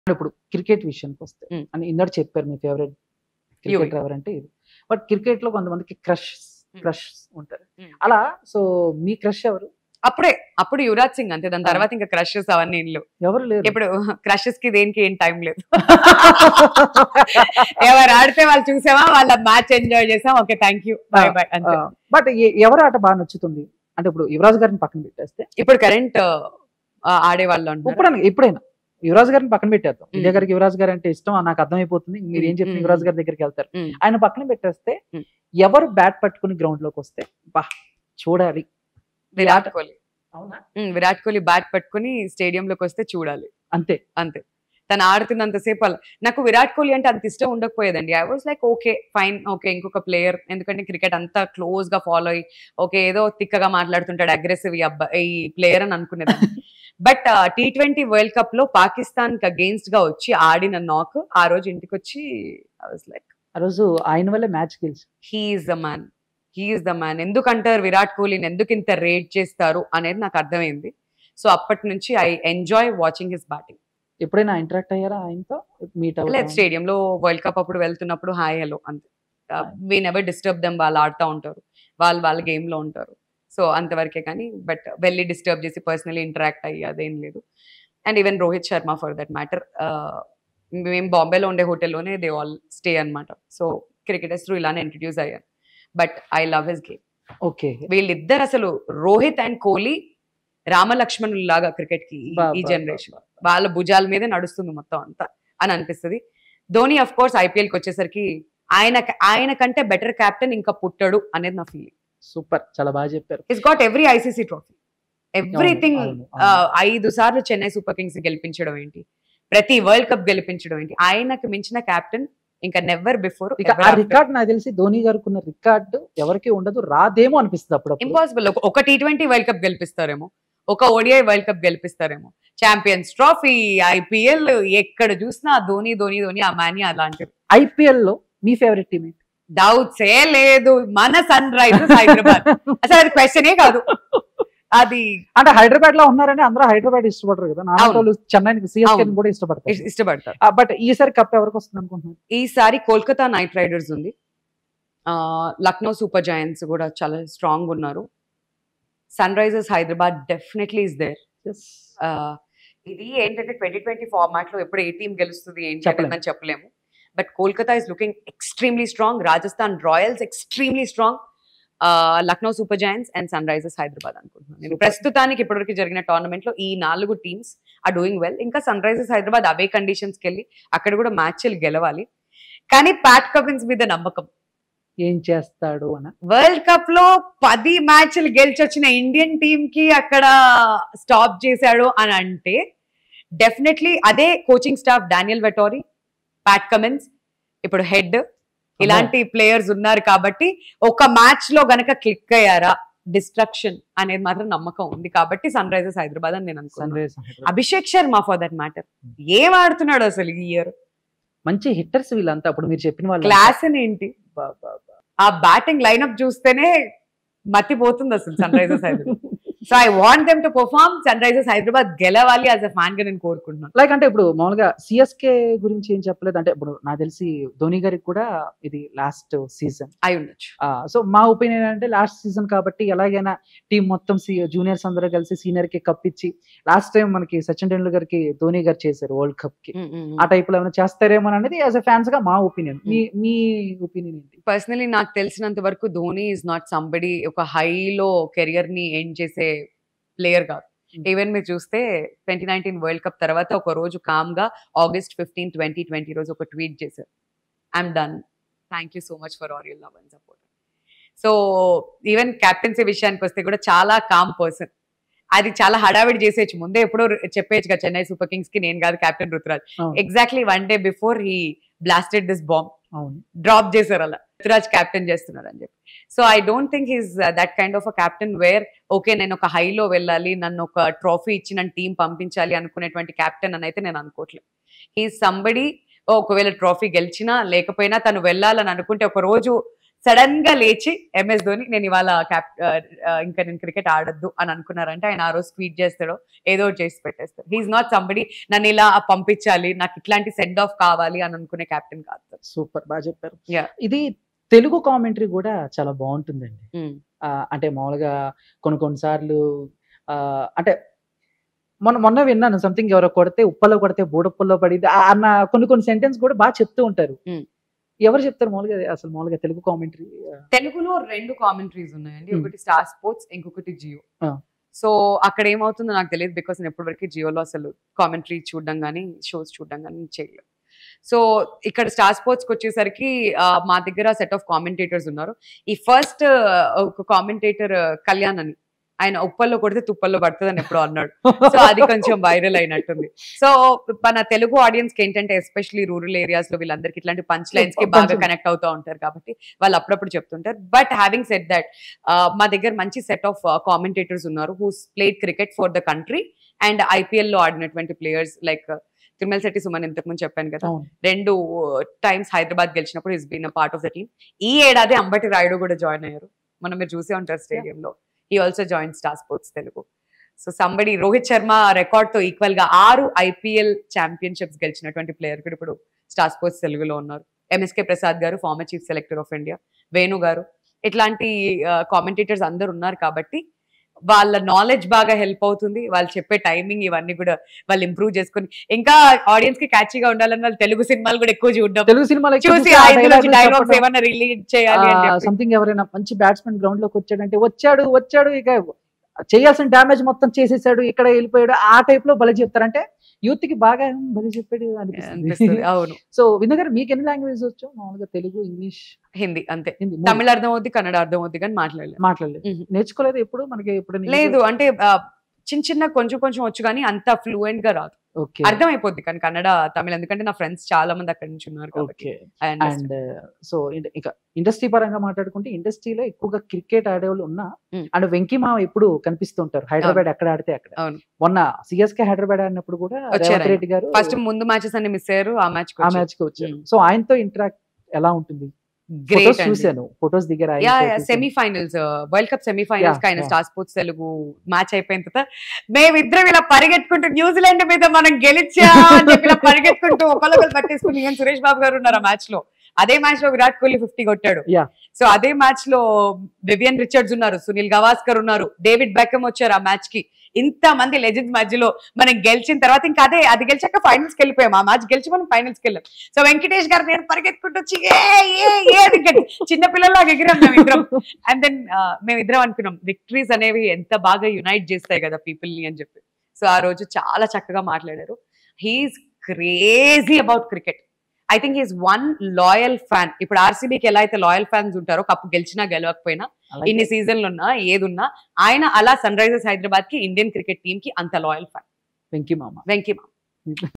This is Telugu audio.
ఇప్పుడు క్రికెట్ విషయానికి వస్తే Hmm. అని ఇందరు చెప్పారు మీ ఫేవరెట్ క్రికెటర్ ఎవరంటే ఇది బట్ క్రికెట్ లో కొంతమందికి క్రష్ Hmm. క్రష్ ఉంటారు Hmm. అలా సో మీ క్రష్ ఎవరు అప్పుడే అప్పుడు యువరాజ్ సింగ్ అంతే దాని ఆ. తర్వాత ఇంకా క్రషెస్ అవన్నీ ఏం లేవు ఎవరు లేరు ఇప్పుడు క్రషెస్ కి దేనికి ఏం టైం లేదు ఎవరు ఆడితే వాళ్ళు చూసామా వాళ్ళ మ్యాచ్ ఎంజాయ్ చేసాం okay thank you bye bye అంతే బట్ ఎవరు ఆట బాగా నచ్చుతుంది అంటే ఇప్పుడు యువరాజ్ గారిని పక్కన పెట్టేస్తే ఇప్పుడు కరెంట్ ఆడే వాళ్ళు అంటున్నారు ఇప్పుడు ఎప్పుడైనా యువరాజ్ గారిని పక్కన పెట్టేద్దాం Hmm. విజయ్ గారికి యువరాజ్ గారు అంటే ఇష్టం నాకు అర్థమైపోతుంది మీరు ఏం చెప్పిన Hmm. యువరాజ్ గారి దగ్గరికి వెళ్తారు Hmm. ఆయన పక్కన పెట్టేస్తే Hmm. ఎవరు బ్యాట్ పట్టుకుని గ్రౌండ్ లోకి వస్తే బా చూడాలి విరాట్ కోహ్లీ అవునా ఉమ్, విరాట్ కోహ్లీ బ్యాట్ పట్టుకుని స్టేడియం లోకి వస్తే చూడాలి అంతే అంతే తను ఆడుతున్నంతసేపు అలా నాకు విరాట్ కోహ్లీ అంటే అంత ఇష్టం ఉండకపోయేదండి I was like okay fine okay ఇంకొక ప్లేయర్ ఎందుకంటే క్రికెట్ అంతా క్లోజ్ గా ఫాలో అయ్యి ఓకే ఏదో తిక్కగా మాట్లాడుతుంటాడు అగ్రెసివ్ ఈ అబ్బా ఈ ప్లేయర్ అని అనుకునేదాన్ని but T twenty world cup లో పాకిస్తాన్ కి అగేన్స్ట్ గా వచ్చి ఆడిన నాక్ ఆ రోజు ఇంటికి వచ్చి ఐ వాజ్ లైక్ ఆ రోజు ఆయన వల్లే మ్యాచ్ గెలిచి he is the man he is the man ఎందుకంటారు విరాట్ కోహ్లీని ఎందుకు ఇంత రేట్ చేస్తారు అనేది నాకు అర్థమైంది సో అప్పటి నుంచి I enjoy watching his batting ఎప్పుడైనా ఇంటరాక్ట్ అయ్యారా ఆయనతో మీట్ లేదు స్టేడియం లో వరల్డ్ కప్ అప్పుడు వెళ్తున్నప్పుడు హాయ్ హలో అంతే వీ నెవర్ డిస్టర్బ్ దెమ్ వాళ్ళు ఆడుతూ ఉంటారు వాళ్ళు వాళ్ళ game లో ఉంటారు సో అంతవరకే కానీ బట్ వెళ్ళి డిస్టర్బ్ చేసి పర్సనలీ ఇంటరాక్ట్ అయ్యి అదేం లేదు and even Rohit Sharma for that matter మేము బాంబేలో ఉండే హోటల్లోనే దే ఆల్ స్టే అన్నమాట సో క్రికెటర్స్ త్రూ ఇలానే ఇంట్రడ్యూస్ అయ్యాను but I love his game okay వీళ్ళిద్దరు అసలు రోహిత్ అండ్ కోహ్లీ రామలక్ష్మణులు లాగా క్రికెట్ కి ఈ- ఈ జనరేషన్ వాళ్ళ భుజాల మీదే నడుస్తుంది మొత్తం అంతా అని అనిపిస్తుంది ధోని అఫ్ కోర్స్ ఐపీఎల్ కి వచ్చేసరికి ఆయన ఆయన కంటే బెటర్ కెప్టెన్ ఇంకా పుట్టడు అనేది నా ఫీలింగ్ సూపర్ చాలా బాగా చెప్పారు is got every ICC trophy everything అవును, అవును. ఐదు సార్లు చెన్నై సూపర్ కింగ్స్ గెలిపించడం ఏంటి ప్రతి వరల్డ్ కప్ గెలిపించడం ఏంటి ఆయనకు మించిన కెప్టెన్ ఇంకా నెవర్ బిఫోర్ ఇక ఆ రికార్డ్ నాకు తెలిసి ధోని గారికి ఉన్న రికార్డు ఎవరికి ఉండదు రాదేమో అనిపిస్తుంది అప్పుడు ఇంపాసిబుల్ ఒక టీ ట్వంటీ వరల్డ్ కప్ గెలిపిస్తారేమో ఒక ఓడిఐ వరల్డ్ కప్ గెలిపిస్తారేమో ఛాంపియన్స్ ట్రోఫీ ఐపీఎల్ ఎక్కడ చూసినా ధోని ధోని ధోని ఆ మాని అలాంటివి ఐపీఎల్ లో మీ ఫేవరెట్ టీమ్ డౌట్స్ ఏ లేదు మన సన్ రైజర్స్ హైదరాబాద్ అసలు అది క్వశ్చనే కాదు అది అంటే హైదరాబాద్ లో ఉన్నారని అందరూ హైదరాబాద్ ఇష్టపడరు కదా నా అవును. వాళ్ళు చెన్నై సిఎస్కే అవును. కూడా ఇష్టపడతారు ఇష్- ఇష్టపడతారు బట్ ఈసారి కప్ ఎవరికి వస్తుంది అనుకుంటున్నారు ఈసారి కోల్కతా నైట్ రైడర్స్ ఉంది ఆ, లక్నో సూపర్ జైంట్స్ కూడా చాలా స్ట్రాంగ్ ఉన్నారు Sunrisers Hyderabad definitely is there ఇది ఏంటంటే ట్వంటీ ట్వంటీ ఫార్మాట్ లో ఎప్పుడు ఏ టీం గెలుస్తుంది ఏంటి చెప్పలేం. అనేది మనం చెప్పలేము but Kolkata is looking extremely strong Rajasthan Royals extremely strong Lucknow Super Giants and Sunrisers Hyderabad అనుకుంటున్నాను నేను Super. ప్రస్తుతానికి ఇప్పటివరకు జరిగిన టోర్నమెంట్ లో ఈ నాలుగు టీమ్స్ ఆర్ డూయింగ్ వెల్ ఇంకా Sunrisers Hyderabad away conditions కి వెళ్ళి అక్కడ కూడా మ్యాచ్లు గెలవాలి కానీ ప్యాట్ కమిన్స్ మీద నమ్మకం ఏం చేస్తాడు అని వరల్డ్ కప్ లో పది మ్యాచ్లు గెలిచొచ్చిన ఇండియన్ టీమ్ కి అక్కడ స్టాప్ చేశాడు అని అంటే డెఫినెట్లీ అదే coaching staff Daniel Vettori Pat Cummins ఇప్పుడు హెడ్ ఇలాంటి ప్లేయర్స్ ఉన్నారు కాబట్టి ఒక మ్యాచ్ లో గనక క్లిక్ అయ్యారా డిస్ట్రక్షన్ అనేది మాత్రం నమ్మకం ఉంది కాబట్టి సన్ రైజర్స్ హైదరాబాద్ అని నేను సన్ అనుకున్నాను Risers Abhishek Sharma for that matter ఏం ఆడుతున్నాడు అసలు ఈ ఇయర్ మంచి హిట్టర్స్ వీళ్ళంతా అప్పుడు మీరు చెప్పిన వాళ్ళు క్లాస్ అని ఏంటి ఆ బ్యాటింగ్ లైనప్ చూస్తేనే మతిపోతుంది అసలు Sunrisers Hyderabad so I want them to perform Sunrisers Hyderabad గెలవాలి యాజ్ అ ఫ్యాన్ గా నేను కోరుకుంటున్నాను లైక్ అంటే ఇప్పుడు మామూలుగా సిఎస్కే గురించి ఏం చెప్పలేదు అంటే ఇప్పుడు నాకు తెలిసి ధోని గారికి కూడా ఇది లాస్ట్ సీజన్ అయి ఉండొచ్చు సో మా ఒపీనియన్ అంటే లాస్ట్ సీజన్ కాబట్టి ఎలాగైనా టీం మొత్తం జూనియర్స్ అందరూ కలిసి సీనియర్ కి కప్ ఇచ్చి లాస్ట్ టైం మనకి సచిన్ టెండూల్కర్ కి ధోని గారు చేశారు వరల్డ్ కప్ కి ఆ టైప్ లో ఏమైనా చేస్తారేమో అనేది యాజ్ ఎ ఫ్యాన్స్ గా మా ఒపీనియన్ మీ మీ ఒపీనియన్ ఏంటి పర్సనలీ నాకు తెలిసినంత వరకు ధోని ఈజ్ నాట్ సంబడి ఒక హైలో కెరియర్ ని ఎండ్ చేసే ప్లేయర్ కాదు Hmm. ఈవెన్ మీరు చూస్తే ట్వంటీ నైన్టీన్ వరల్డ్ కప్ తర్వాత ఒక రోజు కామ్ గా ఆగస్ట్ ఫిఫ్టీన్ ట్వంటీ ట్వంటీ రోజు ఒక ట్వీట్ చేశారు I'm done thank you so much for our your love and support so even captaincy విషయానికి వస్తే కూడా చాలా కామ్ పర్సన్ అది చాలా హడావిడి చేసేయచ్చు ముందే ఎప్పుడో చెప్పేయచ్చు కదా చెన్నై సూపర్ కింగ్స్ కి నేను కాదు కెప్టెన్ రుతురాజ్ అవును. Exactly one day before he blasted this bomb అవును డ్రాప్ చేశారు అలా రుతురాజ్ క్యాప్టెన్ చేస్తున్నారు అని చెప్పి so I don't think he's that kind of a captain where okay నేను ఒక హైలో వెళ్ళాలి నన్ను ఒక ట్రోఫీ ఇచ్చి నన్ను టీం పంపించాలి అనుకునేటువంటి క్యాప్టెన్ అని అయితే నేను అనుకోవట్లేదు హీ సంబడి ఒకవేళ ట్రోఫీ గెలిచినా లేకపోయినా తను వెళ్ళాలని అనుకుంటే ఒక రోజు సడన్ గా లేచి ఎంఎస్ ధోని నేను ఇవాళ క్యాప్ ఇంకా నేను క్రికెట్ ఆడద్దు అని అనుకున్నారంటే ఆయన ఆ రోజు ట్వీట్ చేస్తాడో ఏదో ఒకటి చేసి పెట్టేస్తాడు హీఈస్ నాట్ సంబడి నన్ను ఇలా పంపించాలి నాకు ఇట్లాంటి సెండ్ ఆఫ్ కావాలి అని అనుకునే కెప్టెన్ కాదు సూపర్ బాగా చెప్పారు Yeah. ఇది తెలుగు కామెంటరీ కూడా చాలా బాగుంటుందండి ఉమ్, ఆ, అంటే మామూలుగా కొన్ని కొన్నిసార్లు ఆ, అంటే మొన్న మొన్న విన్నాను సంథింగ్ ఎవరో కొడితే ఉప్పలో కొడితే బూడప్పుల్లో పడింది ఆ అన్న కొన్ని కొన్ని సెంటెన్స్ కూడా బాగా చెప్తూ ఉంటారు Hmm. ఎవరు చెప్తారు మామూలుగా అసలు మామూలుగా తెలుగు కామెంటరీ తెలుగులో రెండు కామెంటరీస్ ఉన్నాయండి Hmm. ఒకటి స్టార్ స్పోర్ట్స్ ఇంకొకటి జియో Ah. సో అక్కడ ఏమవుతుందో నాకు తెలియదు బికాస్ నేను ఎప్పటివరకు జియోలో అసలు కామెంటరీ చూడడం కానీ షోస్ చూడడం కానీ చేయలేదు సో ఇక్కడ స్టార్ స్పోర్ట్స్ కి వచ్చేసరికి ఆ, మా దగ్గర సెట్ ఆఫ్ కామెంటేటర్స్ ఉన్నారు ఈ ఫస్ట్ ఒక కామెంటేటర్ కళ్యాణ్ అని ఆయన ఉప్పల్లో కొడితే తుప్పల్లో పడుతుంది అని ఎప్పుడో అన్నాడు సో అది కొంచెం వైరల్ అయినట్టుంది సో మన తెలుగు ఆడియన్స్ కి ఏంటంటే ఎస్పెషలీ రూరల్ ఏరియాస్ లో వీళ్ళందరికీ ఇట్లాంటి పంచ్ లైన్స్ కి బాగా కొంచెం. కనెక్ట్ అవుతూ ఉంటారు కాబట్టి వాళ్ళు అప్పుడప్పుడు చెప్తుంటారు బట్ హ్యావింగ్ సెట్ దట్ మా దగ్గర మంచి సెట్ ఆఫ్ కామెంటేటర్స్ ఉన్నారు who played cricket for the country and IPL లో ఆడినటువంటి ప్లేయర్స్ లైక్ తిరుమల శెట్టి సుమన్ ఇంతకు ముందు చెప్పాను కదా అవును రెండు టైమ్స్ హైదరాబాద్ గెలిచినప్పుడు is been a part of the team ఈ ఏడాది అంబటి రాయుడు కూడా జాయిన్ అయ్యారు మనం మీరు చూసే ఉంటారు స్టేడియం లో ఈ also join Star Sports Telugu so somebody Rohit Sharma record తో ఈక్వల్ గా ఆరు ఐపీఎల్ ఛాంపియన్షిప్స్ గెలిచినటువంటి ప్లేయర్ కూడా ఇప్పుడు స్టార్ స్పోర్ట్స్ తెలుగులో ఉన్నారు ఎంఎస్కే ప్రసాద్ గారు former chief selector of India Venu గారు ఇట్లాంటి కామెంటేటర్స్ అందరు ఉన్నారు కాబట్టి వాళ్ళ నాలెడ్జ్ బాగా హెల్ప్ అవుతుంది వాళ్ళు చెప్పే టైమింగ్ ఇవన్నీ కూడా వాళ్ళు ఇంప్రూవ్ చేసుకొని ఇంకా ఆడియన్స్ కి క్యాచీగా ఉండాలని వాళ్ళు తెలుగు సినిమాలు కూడా ఎక్కువ చూడడం తెలుగు సినిమాలో చూసి డైలాగ్స్ ఏమైనా రిలీజ్ చేయాలి అని చెప్పి సంథింగ్ ఎవరైనా మంచి బ్యాట్స్మెన్ గ్రౌండ్ లోకి వచ్చాడంటే వచ్చాడు వచ్చాడు ఇక చేయాల్సిన డ్యామేజ్ మొత్తం చేసేసాడు ఇక్కడ వెళ్ళిపోయాడు ఆ టైప్ లో భలే చెప్తారంటే యూత్ కి బాగా "ఉమ్, భలే చెప్పాడు అనిపిస్తుంది అనిపిస్తుంది అవును సో విందు గారు మీకు ఎన్ని లాంగ్వేజెస్ వచ్చు మామూలుగా తెలుగు ఇంగ్లీష్ హిందీ అంతే హిందీ తమిళ అర్థం అవుద్ది కన్నడ అర్థం అవుద్ది కానీ మాట్లాడలేదు మాట్లాడలేదు మ్మ్. నేర్చుకోలేదు ఎప్పుడు మనకి ఎప్పుడు లేదు అంటే ఆ, చిన్న చిన్న కొంచెం కొంచెం వచ్చు కానీ అంత ఫ్లూయెంట్ గా రాదు ఓకే అర్థం అయిపోద్ది కానీ కన్నడ తమిళ ఎందుకంటే నా ఫ్రెండ్స్ చాలా మంది అక్కడి నుంచి ఉన్నారు కాబట్టి okay I understand. And so ఇక ఇండస్ట్రీ పరంగా మాట్లాడుకుంటే ఇండస్ట్రీలో ఎక్కువగా క్రికెట్ ఆడేవాళ్ళు ఉన్నా Mm. అండ్ వెంకీ మామ ఎప్పుడు కనిపిస్తుంటారు హైదరాబాద్ ఎక్కడ ఆడితే అక్కడ అవును. మొన్న సిఎస్కే హైదరాబాద్ ఆడినప్పుడు కూడా వచ్చారు రేవంత్ ఆయన. రెడ్డి గారు ఫస్ట్ ముందు మ్యాచెస్ అన్ని మిస్ అయ్యారు ఆ మ్యాచ్ ఆ మ్యాచ్ కి వచ్చారు Mm. సో ఆయనతో ఇంటరాక్ట్ ఎలా ఉంటుంది గ్రేట్ ఫొటోస్ చూశాను ఫొటోస్ దిగారు యా ఆయనతో చూశాను. Semi finals world cup semi finals Yeah, కి ఆయన yeah. Star Sports Telugu match అయిపోయిన తర్వాత మేమిద్దరం ఇలా పరిగెత్తుకుంటూ న్యూజిలాండ్ మీద మనం గెలిచా అని చెప్పి ఇలా పరిగెత్తుకుంటూ ఒకళ్ళొకరు పట్టేసుకుని ఈవెన్ సురేష్ బాబు గారు ఉన్నారు ఆ మ్యాచ్ లో అదే మ్యాచ్ లో విరాట్ కోహ్లీ ఫిఫ్టీ కొట్టాడు Yeah. సో అదే మ్యాచ్ లో వివియన్ రిచర్డ్స్ ఉన్నారు సునీల్ గవాస్కర్ ఉన్నారు డేవిడ్ బెక్కమ్ వచ్చారు ఆ మ్యాచ్ కి ఇంత మంది లెజెండ్స్ మధ్యలో మనం గెలిచిన తర్వాత ఇంకా అదే అది గెలిచాక ఫైనల్స్ కి వెళ్ళిపోయాం ఆ మ్యాచ్ గెలిచి మనం ఫైనల్స్ కి వెళ్ళాం సో వెంకటేష్ గారు నేను పరిగెత్తుకుంటూ వచ్చి ఏ ఏ ఏ అని గట్టి- చిన్న పిల్లల్లాగా ఎగిరాం మేము ఇద్దరం అండ్ దెన్ మేము ఇద్దరం అనుకున్నాం విక్టరీస్ అనేవి ఎంత బాగా యునైట్ చేస్తాయి కదా పీపుల్ ని అని చెప్పి సో ఆ రోజు చాలా చక్కగా మాట్లాడారు he is crazy about cricket I think is one loyal fan ఇప్పుడు ఆర్సీబీకి ఎలా అయితే లాయల్ ఫ్యాన్స్ ఉంటారో కప్పు గెలిచినా గెలవకపోయినా అలాగే ఇన్ని సీజన్లు ఉన్నా ఏదున్నా ఆయన అలా సన్ రైజర్స్ హైదరాబాద్ కి ఇండియన్ క్రికెట్ టీమ్ కి అంత లాయల్ ఫ్యాన్ వెంకీ మామ వెంకీ